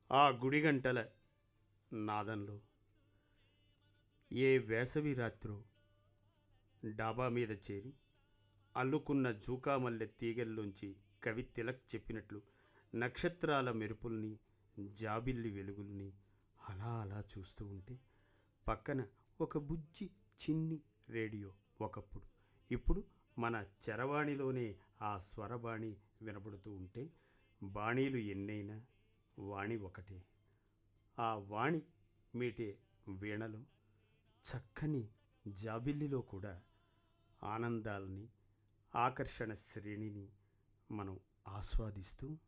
ఆ గుడిగంటల నాదంలో ఏ వేసవి రాత్రో డాబా మీద చేరి అల్లుకున్న జూకామల్లె తీగల్లోంచి కవి తిలక్ చెప్పినట్లు నక్షత్రాల మెరుపుల్ని జాబిల్లి వెలుగుల్ని అలా అలా చూస్తూ ఉంటే పక్కన ఒక బుజ్జి చిన్ని రేడియో ఒకప్పుడు ఇప్పుడు మన చరవాణిలోనే ఆ స్వరబాణి వినపడుతూ ఉంటే బాణీలు ఎన్నైనా వాణి ఒకటే ఆ వాణి మీటే వీణలో చక్కని జాబిల్లిలో కూడా ఆనందాలని ఆకర్షణ శ్రేణిని మనం ఆస్వాదిస్తూ